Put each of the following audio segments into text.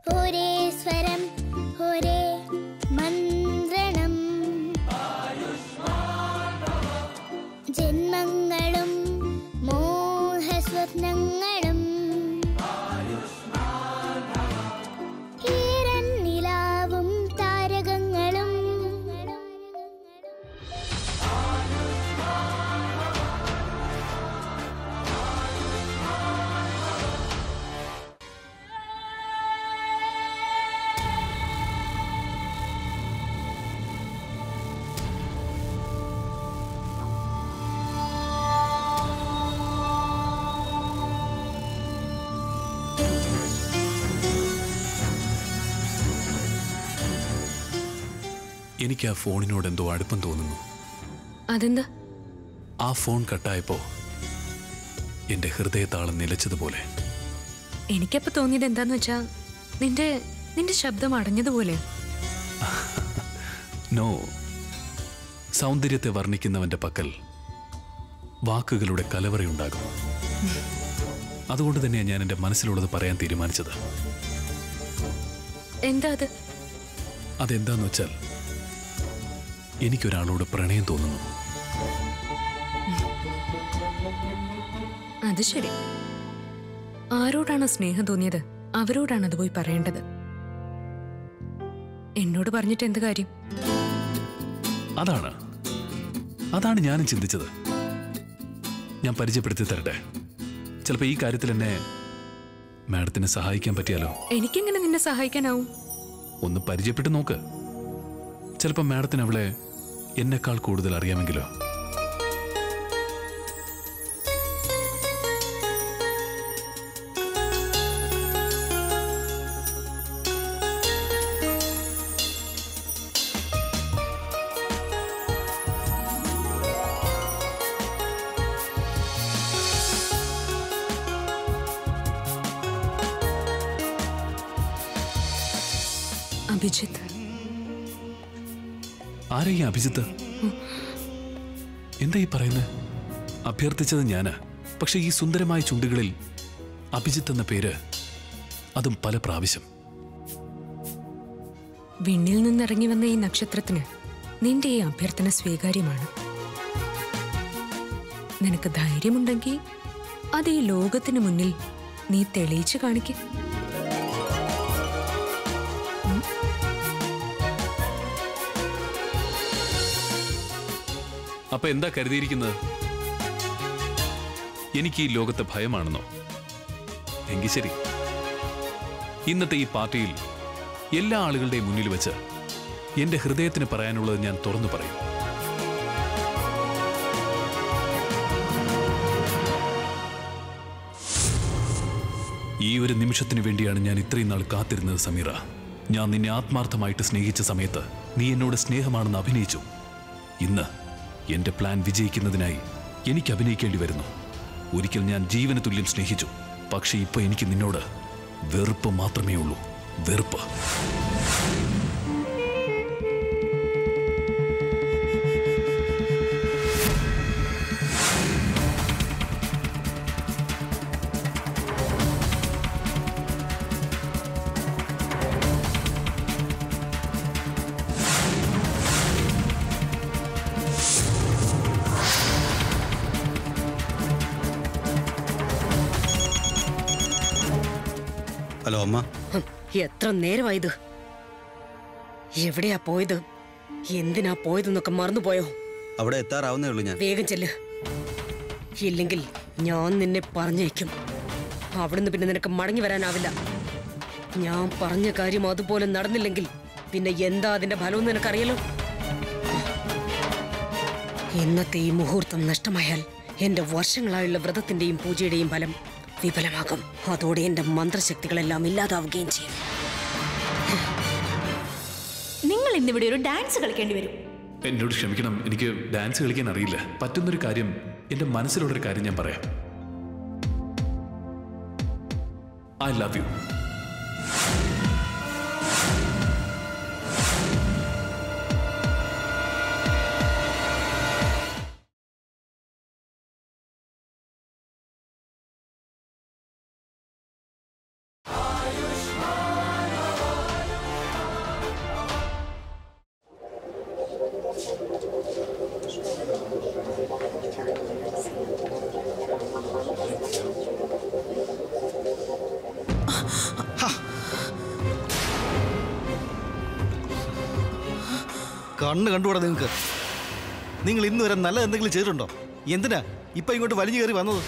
ഒരേ സ്വരം ഒരേ മന്ത്രണം ജന്മങ്ങളും മോഹസ്വപ്നങ്ങളും ഈരൻ നിലാവും താരകങ്ങളും എനിക്ക് ആ ഫോണിനോട് എന്തോ അടുപ്പം തോന്നുന്നു അതെന്താ ആ ഫോൺ കട്ടായപ്പോ എന്റെ ഹൃദയതാളം നിലച്ചതുപോലെ എനിക്കപ്പോ തോന്നിയത് എന്താന്ന് വെച്ചാ നിന്റെ നിന്റെ ശബ്ദം അടഞ്ഞതുപോലെ നോ സൗന്ദര്യത്തെ വർണ്ണിക്കുന്നവന്റെ പക്കൽ വാക്കുകളുടെ കലവറയുണ്ടാകും അതുകൊണ്ട് തന്നെയാണ് ഞാൻ എൻ്റെ മനസ്സിലുള്ളത് പറയാൻ തീരുമാനിച്ചത് എന്താ അത് അതെന്താന്ന് വെച്ചാൽ എനിക്കൊരാളോട് പ്രണയം തോന്നുന്നു അത് ശരി ആരോടാണ് സ്നേഹം തോന്നിയത് അവരോടാണ് അത് പോയി പറയേണ്ടത് എന്നോട് പറഞ്ഞിട്ട് എന്ത് കാര്യം അതാണ് അതാണ് ഞാനും ചിന്തിച്ചത് ഞാൻ പരിചയപ്പെടുത്തി തരട്ടെ ചിലപ്പോൾ ഈ കാര്യത്തിൽ എന്നെ മാഡത്തിന് സഹായിക്കാൻ പറ്റിയാലോ എനിക്കെങ്ങനെ നിന്നെ സഹായിക്കാനാവും ഒന്ന് പരിചയപ്പെട്ട് നോക്ക് ചിലപ്പോൾ മാഡത്തിന് അവളെ എന്നെക്കാൾ കൂടുതൽ അറിയാമെങ്കിലോ അഭിജിത്ത് ആരാ ഈ അഭിജിത്ത് എന്താ ഈ പറയുന്നത് അഭ്യർത്ഥിച്ചത് ഞാന് പക്ഷെ ഈ സുന്ദരമായ ചുണ്ടുകളിൽ അഭിജിത്ത് എന്ന പേര് അതും പല പ്രാവശ്യം വിണ്ണിൽ നിന്നിറങ്ങി വന്ന ഈ നക്ഷത്രത്തിന് നിന്റെ ഈ അഭ്യർത്ഥന സ്വീകാര്യമാണ് നിനക്ക് ധൈര്യമുണ്ടെങ്കിൽ അത് ഈ ലോകത്തിന് മുന്നിൽ നീ തെളിയിച്ചു കാണിക്കും അപ്പൊ എന്താ കരുതിയിരിക്കുന്നത് എനിക്ക് ഈ ലോകത്തെ ഭയമാണെന്നോ എങ്കിൽ ശരി ഇന്നത്തെ ഈ പാർട്ടിയിൽ എല്ലാ ആളുകളുടെയും മുന്നിൽ വെച്ച് എന്റെ ഹൃദയത്തിന് പറയാനുള്ളത് ഞാൻ തുറന്നു പറയും ഈ ഒരു നിമിഷത്തിന് വേണ്ടിയാണ് ഞാൻ ഇത്രയും നാൾ കാത്തിരുന്നത് സമീറ ഞാൻ നിന്നെ ആത്മാർത്ഥമായിട്ട് സ്നേഹിച്ച സമയത്ത് നീ എന്നോട് സ്നേഹമാണെന്ന് അഭിനയിച്ചു ഇന്ന് എന്റെ പ്ലാൻ വിജയിക്കുന്നതിനായി എനിക്ക് അഭിനയിക്കേണ്ടി വരുന്നു ഒരിക്കൽ ഞാൻ ജീവന തുല്യം സ്നേഹിച്ചു പക്ഷേ ഇപ്പൊ എനിക്ക് നിന്നോട് വെറുപ്പ് മാത്രമേ ഉള്ളൂ വെറുപ്പ് ഹലോ അമ്മ ഹും, എത്ര നേരമായത് എവിടെയാ പോയത് എന്തിനാ പോയതെന്നൊക്കെ മറന്നുപോയോ അവിടെ എത്താറാവുന്നേ ഉള്ളൂ ഞാൻ വേഗം ചെല്ല് ഇല്ലെങ്കിൽ ഞാൻ നിന്നെ പറഞ്ഞേക്കും അവിടുന്ന് പിന്നെ നിനക്ക് മടങ്ങി വരാനാവില്ല ഞാൻ പറഞ്ഞ കാര്യം അതുപോലെ നടന്നില്ലെങ്കിൽ പിന്നെ എന്താ അതിന്റെ ഫലമെന്ന് നിനക്കറിയാലോ ഇന്നത്തെ ഈ മുഹൂർത്തം നഷ്ടമായാൽ എന്റെ വർഷങ്ങളായുള്ള വ്രതത്തിന്റെയും പൂജയുടെയും ഫലം വിഫലമാകും അതോടെ എന്റെ മന്ത്രശക്തികളെല്ലാം ഇല്ലാതാവുകയും ചെയ്യും നിങ്ങൾ ഇന്നിവിടെ ഒരു ഡാൻസ് കളിക്കേണ്ടി വരും എന്നോട് ക്ഷമിക്കണം എനിക്ക് ഡാൻസ് കളിക്കാൻ അറിയില്ല പറ്റുന്നൊരു കാര്യം എന്റെ മനസ്സിലുള്ളൊരു കാര്യം ഞാൻ പറയാം ഐ ലവ് യു കണ്ണ് കണ്ടുകൂടാ നിങ്ങൾക്ക് നിങ്ങൾ ഇന്ന് വരെ നല്ല എന്തെങ്കിലും ചെയ്തിട്ടുണ്ടോ എന്തിനാ ഇപ്പൊ ഇങ്ങോട്ട് വലിഞ്ഞു കയറി വന്നത്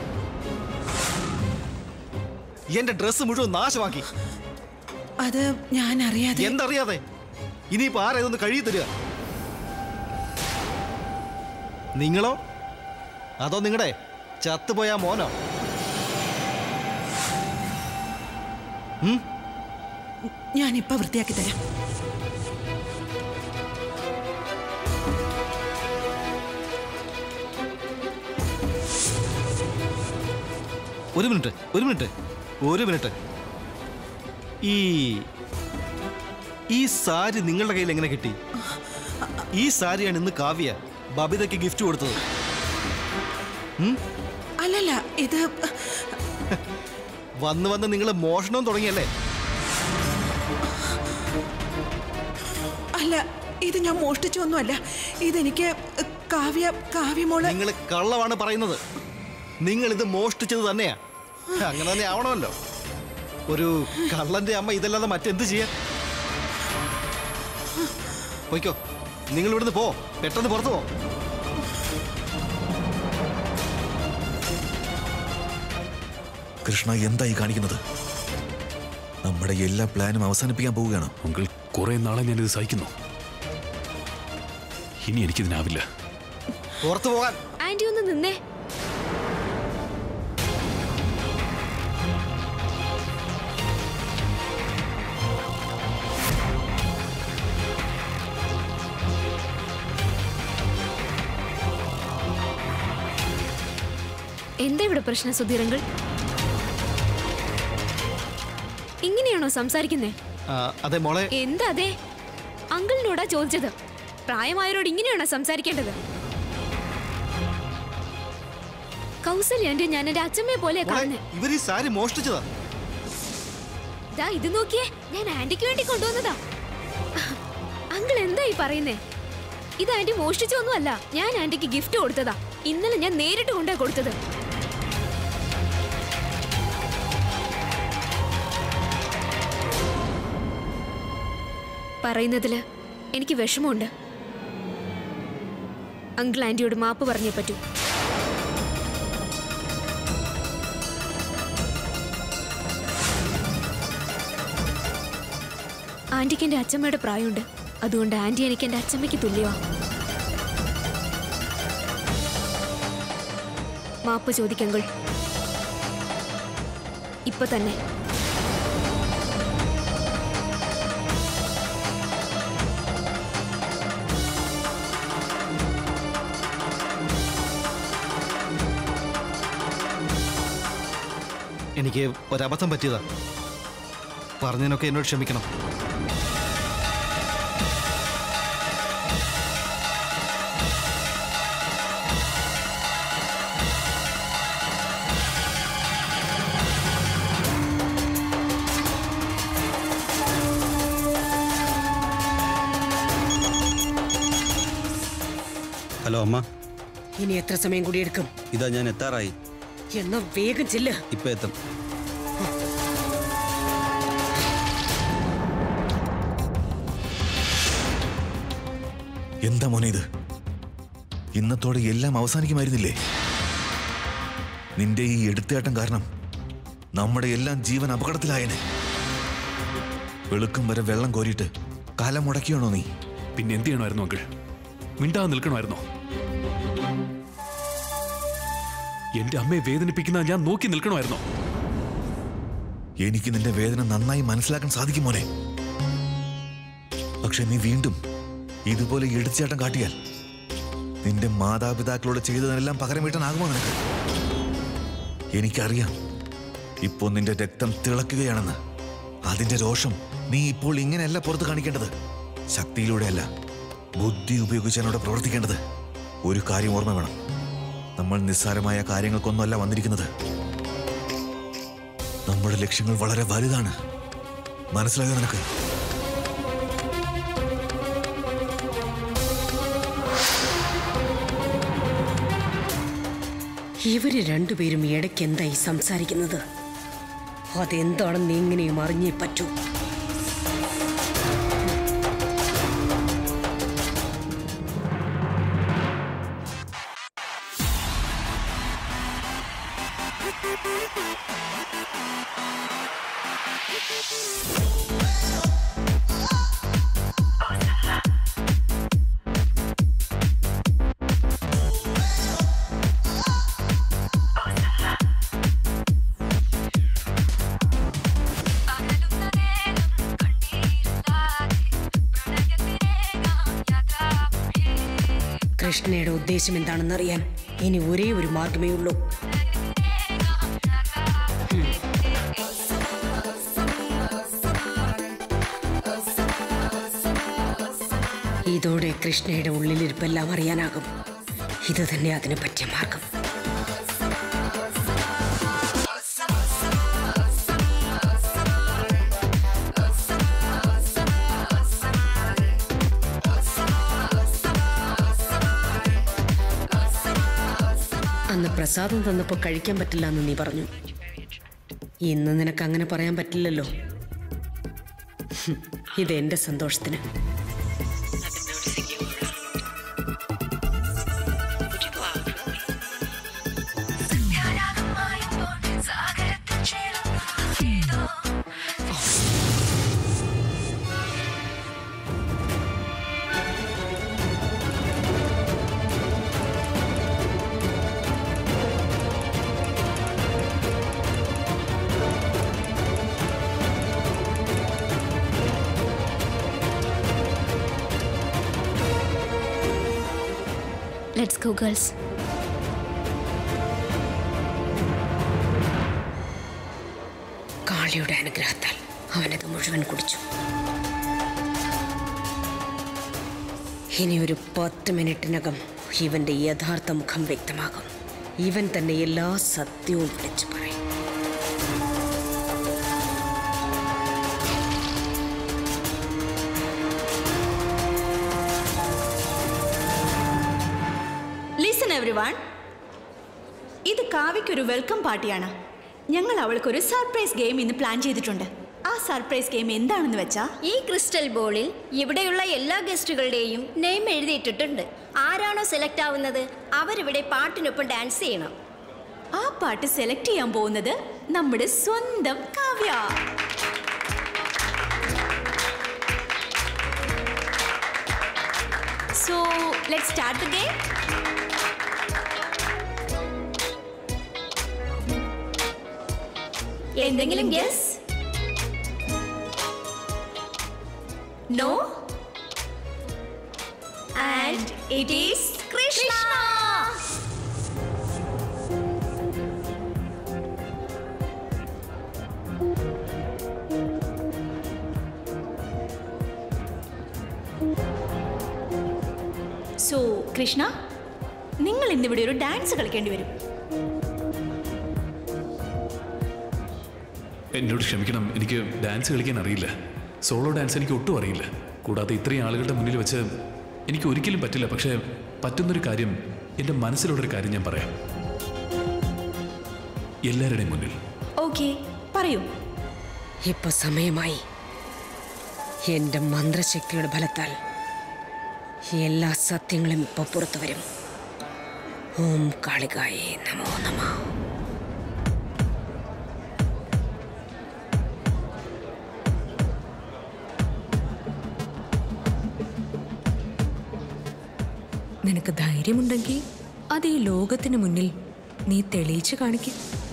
എന്റെ ഡ്രസ്സ് മുഴുവൻ നാശമാക്കി അത് ഞാൻ അറിയാതെ എന്തറിയാതെ ഇനിയിപ്പോ ആരാ ഇതൊന്ന് കഴുകി തരിക നിങ്ങളോ അതോ നിങ്ങളുടെ ചത്തുപോയ ആ മോനോ ഉം? ഞാൻ ഇപ്പൊ വൃത്തിയാക്കി തരാം ഒരു മിനിറ്റ് ഒരു മിനിറ്റ് ഒരു മിനിറ്റ് ഈ ഈ സാരി നിങ്ങളുടെ കയ്യിൽ എങ്ങനെ കിട്ടി ഈ സാരിയാണ് ഇന്ന് കാവ്യ ബബിതയ്ക്ക് ഗിഫ്റ്റ് കൊടുത്തത് അല്ലല്ല ഇത് വന്ന് വന്ന് നിങ്ങൾ മോഷണവും തുടങ്ങിയല്ലേ അല്ല ഇത് ഞാൻ മോഷ്ടിച്ചൊന്നുമല്ല ഇതെനിക്ക് കാവ്യ കാവ്യമോള് നിങ്ങൾ കള്ളമാണ് പറയുന്നത് നിങ്ങൾ ഇത് മോഷ്ടിച്ചത് തന്നെയാ അങ്ങനെ തന്നെ ആവണമല്ലോ ഒരു കള്ളന്റെ അമ്മ ഇതല്ലാതെ മറ്റെന്ത് ചെയ്യാ പോയിക്കോ നിങ്ങൾ ഇവിടുന്ന് പോ പെട്ടെന്ന് പുറത്തു പോ കൃഷ്ണ എന്തായി കാണിക്കുന്നത് നമ്മുടെ എല്ലാ പ്ലാനും അവസാനിപ്പിക്കാൻ പോവുകയാണ് അങ്കിൾ കുറെ നാളെ ഞാനിത് സഹിക്കുന്നു ഇനി എനിക്കിതിനാവില്ല പുറത്തു പോകാൻ ആന്റി ഒന്ന് നിന്നേ എന്താ ഇവിടെ പ്രശ്നം സുധീരങ്ങൾ ഇങ്ങനെയാണോ സംസാരിക്കുന്നേ ആ, അതെ മോളെ എന്താ അതെ അങ്കിളിനോടാ ചോദിച്ചത് പ്രായമായവരോട് ഇങ്ങനെയാണോ സംസാരിക്കേണ്ടത് കൗസല്യ ആന്റി ഞാൻ എന്റെ അച്ഛമ്മയെ പോലെ മോളെ കാണുന്നേ ഇവർ ഈ സാരി മോഷ്ടിച്ചതാ ദാ ഇത് നോക്കിയേ ഞാൻ ആന്റിക്ക് വേണ്ടി കൊണ്ടുവന്നതാ അങ്കിൾ എന്തായി പറയുന്നേ ഇത് ആന്റി മോഷ്ടിച്ചൊന്നുമല്ല ഞാൻ ആന്റിക്ക് ഗിഫ്റ്റ് കൊടുത്തതാ ഇന്നലെ ഞാൻ നേരിട്ട് കൊണ്ടാ കൊടുത്തത് പറയുന്നതില് എനിക്ക് വിഷമമുണ്ട് അങ്കിൾ ആന്റിയോട് മാപ്പ് പറഞ്ഞേ പറ്റൂ ആന്റിക്ക് എന്റെ അച്ഛമ്മയുടെ പ്രായമുണ്ട് അതുകൊണ്ട് ആന്റി എനിക്ക് എന്റെ അച്ഛമ്മയ്ക്ക് തുല്യമാ മാപ്പ് ചോദിക്കങ്കൾ ഇപ്പൊ തന്നെ എനിക്ക് ഒരബദ്ധം പറ്റിയതാ പറഞ്ഞതിനൊക്കെ എന്നോട് ക്ഷമിക്കണം ഹലോ അമ്മ ഇനി എത്ര സമയം കൂടി എടുക്കും ഇതാ ഞാൻ എത്താറായി എന്നാ വേഗം ചെല്ല് ഇപ്പൊ എത്തും എന്താ മോനെ ഇത് ഇന്നത്തോടെ എല്ലാം അവസാനിക്കുമായിരുന്നില്ലേ നിന്റെ ഈ എടുത്തേട്ടം കാരണം നമ്മുടെ എല്ലാം ജീവൻ അപകടത്തിലായനെ വെളുക്കും വരെ വെള്ളം കോരിയിട്ട് കാലം മുടക്കിയാണോ നീ പിന്നെ എന്ത് ചെയ്യണമായിരുന്നു അങ്കിൾ മിണ്ടാതെ നിൽക്കണമായിരുന്നോ എന്റെ അമ്മയെ വേദനിപ്പിക്കുന്ന ഞാൻ നോക്കി നിൽക്കണമായിരുന്നോ എനിക്ക് നിന്റെ വേദന നന്നായി മനസ്സിലാക്കാൻ സാധിക്കും മോനെ പക്ഷെ നീ വീണ്ടും ഇതുപോലെ എടുത്തേട്ടം കാട്ടിയാൽ നിന്റെ മാതാപിതാക്കളോട് ചെയ്തതെല്ലാം പകരം വീട്ടാനാകുമോ നിനക്ക് എനിക്കറിയാം ഇപ്പോൾ നിന്റെ രക്തം തിളക്കുകയാണെന്ന് അതിന്റെ രോഷം നീ ഇപ്പോൾ ഇങ്ങനെയല്ല പുറത്ത് കാണിക്കേണ്ടത് ശക്തിയിലൂടെയല്ല ബുദ്ധി ഉപയോഗിച്ചാണ് പ്രവർത്തിക്കേണ്ടത് ഒരു കാര്യം ഓർമ്മ വേണം നമ്മൾ നിസ്സാരമായ കാര്യങ്ങൾക്കൊന്നുമല്ല വന്നിരിക്കുന്നത് നമ്മുടെ ലക്ഷ്യങ്ങൾ വളരെ വലുതാണ് മനസ്സിലായോ നിനക്ക് ഇവര് രണ്ടുപേരും ഇടയ്ക്ക് എന്തായി സംസാരിക്കുന്നത് അതെന്താണെന്ന് എങ്ങനെയും അറിഞ്ഞേ പറ്റൂ കൃഷ്ണയുടെ ഉദ്ദേശം എന്താണെന്നറിയാൻ ഇനി ഒരേ ഒരു മാർഗമേ ഉള്ളൂ ഹും. ഇതോടെ കൃഷ്ണയുടെ ഉള്ളിലിരിപ്പെല്ലാം അറിയാനാകും ഇത് തന്നെ അതിന് പറ്റിയ മാർഗം അന്ന് പ്രസാദം തന്നപ്പോ കഴിക്കാൻ പറ്റില്ല എന്ന് നീ പറഞ്ഞു ഇന്ന് നിനക്ക് അങ്ങനെ പറയാൻ പറ്റില്ലല്ലോ ഹും, ഇത് എന്റെ സന്തോഷത്തിന് ലെറ്റ്സ് ഗോ ഗേൾസ് കാളിയുടെ അനുഗ്രഹത്താൽ അവനത് മുഴുവൻ കുടിച്ചു ഇനി ഒരു പത്ത് മിനിറ്റിനകം ഇവന്റെ യഥാർത്ഥ മുഖം വ്യക്തമാകും ഇവൻ തന്നെ എല്ലാ സത്യവും വിളിച്ചു പറയും ലിസൺ എവ്രി വൺ ഇത് കാവ്യയ്ക്കൊരു വെൽക്കം പാർട്ടിയാണ് ഞങ്ങൾ അവൾക്കൊരു സർപ്രൈസ് ഗെയിം ഇന്ന് പ്ലാൻ ചെയ്തിട്ടുണ്ട് ആ സർപ്രൈസ് ഗെയിം എന്താണെന്ന് വെച്ചാ ഈ ക്രിസ്റ്റൽ ബോളിൽ ഇവിടെയുള്ള എല്ലാ ഗസ്റ്റുകളുടെയും നെയിം എഴുതിയിട്ടിട്ടുണ്ട് ആരാണോ സെലക്ട് ആവുന്നത് അവരിവിടെ പാട്ടിനൊപ്പം ഡാൻസ് ചെയ്യണം ആ പാട്ട് സെലക്ട് ചെയ്യാൻ പോകുന്നത് നമ്മുടെ സ്വന്തം Kavya so let start the game എന്തെങ്കിലും guess no and it is Krishna so Krishna നിങ്ങൾ ഇന്നിവിടെ ഒരു ഡാൻസ് കളിക്കേണ്ടി വരും എന്നോട് ക്ഷമിക്കണം എനിക്ക് ഡാൻസ് കളിക്കാൻ അറിയില്ല സോളോ ഡാൻസ് എനിക്ക് ഒട്ടും അറിയില്ല കൂടാതെ ഇത്രയും ആളുകളുടെ മുന്നിൽ വെച്ച് എനിക്ക് ഒരിക്കലും പറ്റില്ല പക്ഷേ പറ്റുന്നൊരു കാര്യം എൻ്റെ മനസ്സിലുള്ളൊരു കാര്യം ഞാൻ പറയാം എല്ലാവരുടെയും മുന്നിൽ ഓക്കെ പറയൂ ഇപ്പൊ സമയമായി എന്റെ മന്ത്രശക്തിയുടെ ഫലത്താൽ എല്ലാ സത്യങ്ങളും ഇപ്പൊ പുറത്തു വരും ഓം കാളികായേ നമോ നമ നിനക്ക് ധൈര്യമുണ്ടെങ്കിൽ അത് ഈ ലോകത്തിന് മുന്നിൽ നീ തെളിയിച്ചു കാണിക്കും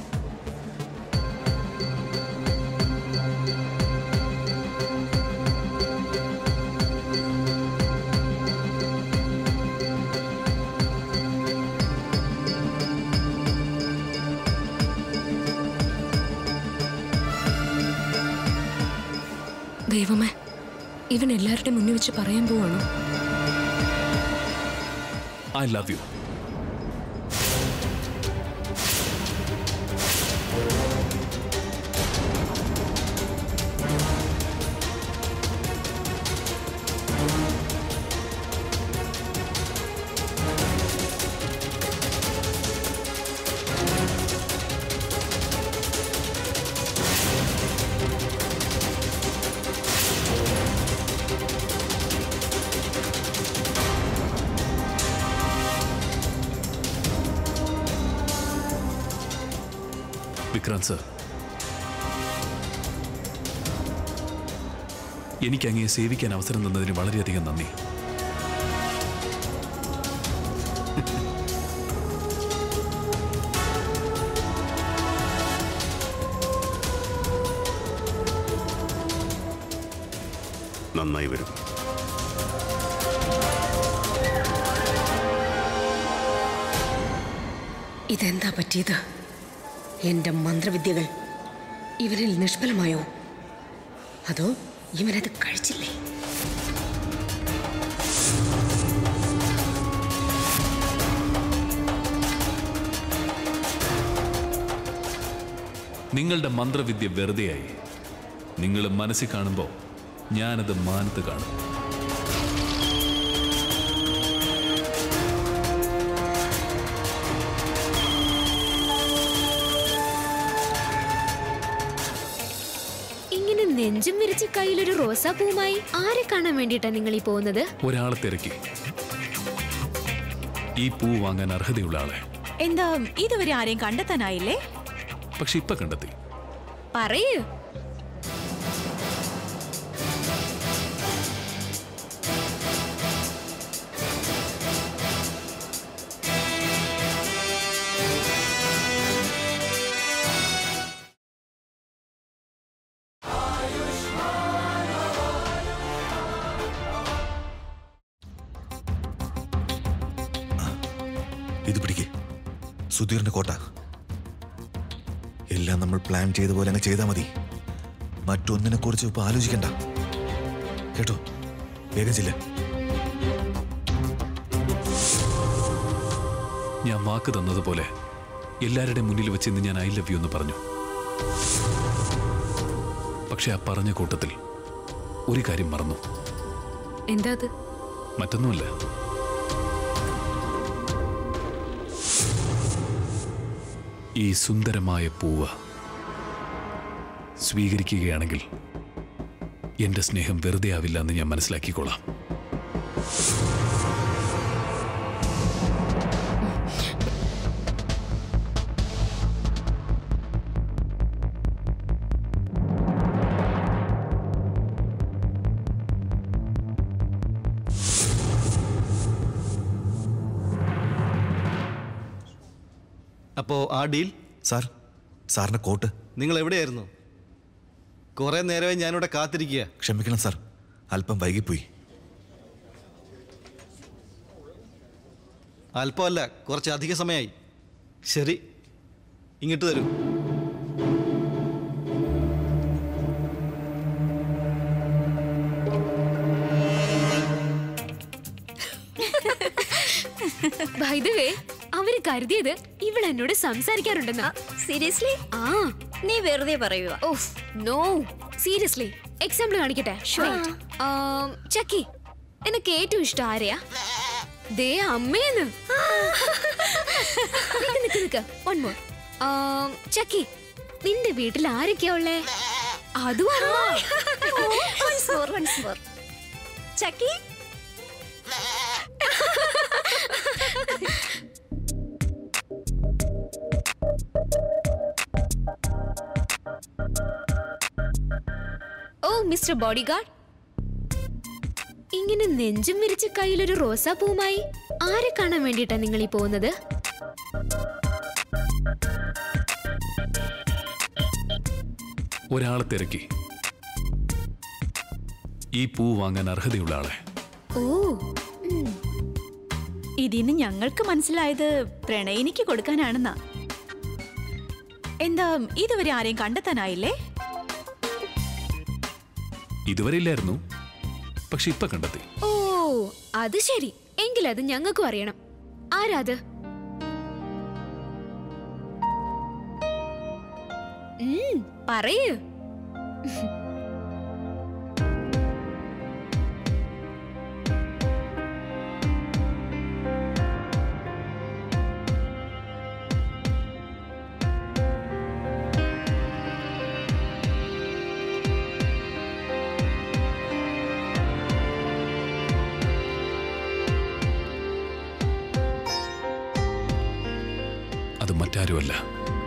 ദൈവമേ ഇവൻ എല്ലാവരുടെയും മുന്നിൽ വെച്ച് പറയാൻ പോവാണോ I love you Vikrant sir എനിക്ക് അങ്ങയെ സേവിക്കാൻ അവസരം തന്നതിന് വളരെയധികം നന്ദി നന്നായി വരും ഇതെന്താ പറ്റിയത് എന്റെ മന്ത്രവിദ്യകൾ ഇവരിൽ നിഷ്ഫലമായോ അതോ ഇവനത് കഴിച്ചില്ലേ നിങ്ങളുടെ മന്ത്രവിദ്യ വെറുതെയായി നിങ്ങൾ മനസ്സിൽ കാണുമ്പോൾ ഞാനത് മാനത്ത് കാണും ഇങ്ങനെ നെഞ്ചും വിരിച്ച് കയ്യിലൊരു റോസാപ്പൂവുമായി ആരെ കാണാൻ വേണ്ടിയിട്ടാ നിങ്ങൾ ഈ പോകുന്നത് ഒരാളെ തിരക്കി ഈ പൂ വാങ്ങാൻ അർഹതയുള്ള ആളെ എന്താ ഇതുവരെ ആരെയും കണ്ടെത്താനായില്ലേ പക്ഷെ ഇപ്പൊ കണ്ടെത്തി പറയൂ ഇത് പിടിക്ക് സുധീറിന്റെ കോട്ട എല്ലാം നമ്മൾ പ്ലാൻ ചെയ്ത പോലെ അങ്ങ് ചെയ്താൽ മതി മറ്റൊന്നിനെ കുറിച്ച് ഇപ്പൊ ആലോചിക്കണ്ട കേട്ടോ വേഗം ചെല്ല ഞാൻ വാക്ക് തന്നതുപോലെ എല്ലാവരുടെയും മുന്നിൽ വെച്ച് ഇന്ന് ഞാൻ ഐ ലവ് യു എന്ന് പറഞ്ഞു പക്ഷെ ആ പറഞ്ഞ കൂട്ടത്തിൽ ഒരു കാര്യം മറന്നു എന്താ അത് മറ്റൊന്നുമല്ല ഈ സുന്ദരമായ പൂവ് സ്വീകരിക്കുകയാണെങ്കിൽ എന്റെ സ്നേഹം വെറുതെ ആവില്ല എന്ന് ഞാൻ മനസ്സിലാക്കിക്കോളാം അപ്പോ ആ ഡീൽ സാർ സാറിന്റെ കോട്ട് നിങ്ങൾ എവിടെയായിരുന്നു കുറെ നേരമായി ഞാനിവിടെ കാത്തിരിക്കുക ക്ഷമിക്കണം സാർ അല്പം വൈകിപ്പോയി അല്പമല്ല കുറച്ച് അധിക സമയമായി ശരി ഇങ്ങോട്ട് തരൂ By the way, അവര് കരുതിയത് ഇവൾ എന്നോട് സംസാരിക്കാറുണ്ടെന്നാ സീരിയസ്ലി ആ നീ വെറുതെ പറയുക ഓഫ് നോ സീരിയസ്ലി എക്സാമ്പിൾ കാണിക്കട്ടെ Wait. ആം, ചക്കി നിനക്ക് ഏറ്റവും ഇഷ്ടം ആരെയാ ദേ അമ്മേന്ന് നിക്ക് നിക്ക് നിക്ക് വൺ മോർ ചക്കി നിന്റെ വീട്ടിൽ ആരൊക്കെയാ ഉള്ളേ അതും അമ്മ once more, once more. ചക്കി ഓ മിസ്റ്റർ ബോഡി ഗാർഡ് ഇങ്ങനെ നെഞ്ചും വിരിച്ച് കയ്യിലൊരു റോസാപ്പൂവുമായി ആരെ കാണാൻ വേണ്ടിയിട്ടാ നിങ്ങൾ ഈ പോകുന്നത് ഒരാളെ തിരക്കി ഈ പൂ വാങ്ങാൻ അർഹതയുള്ള ആളെ ഓ ഇതിന്ന് ഞങ്ങൾക്ക് മനസ്സിലായത് പ്രണയിനിക്ക് കൊടുക്കാനാണെന്നാ എന്താ ഇതുവരെ ആരെയും കണ്ടെത്താനായില്ലേ ഇതുവരെ ഇല്ലായിരുന്നു പക്ഷെ ഇപ്പൊ കണ്ടെത്തി ഓ അത് ശരി എങ്കിലത് ഞങ്ങൾക്കും അറിയണം ആരാത് ഉം, പറയൂ അത് മറ്റാരുമല്ല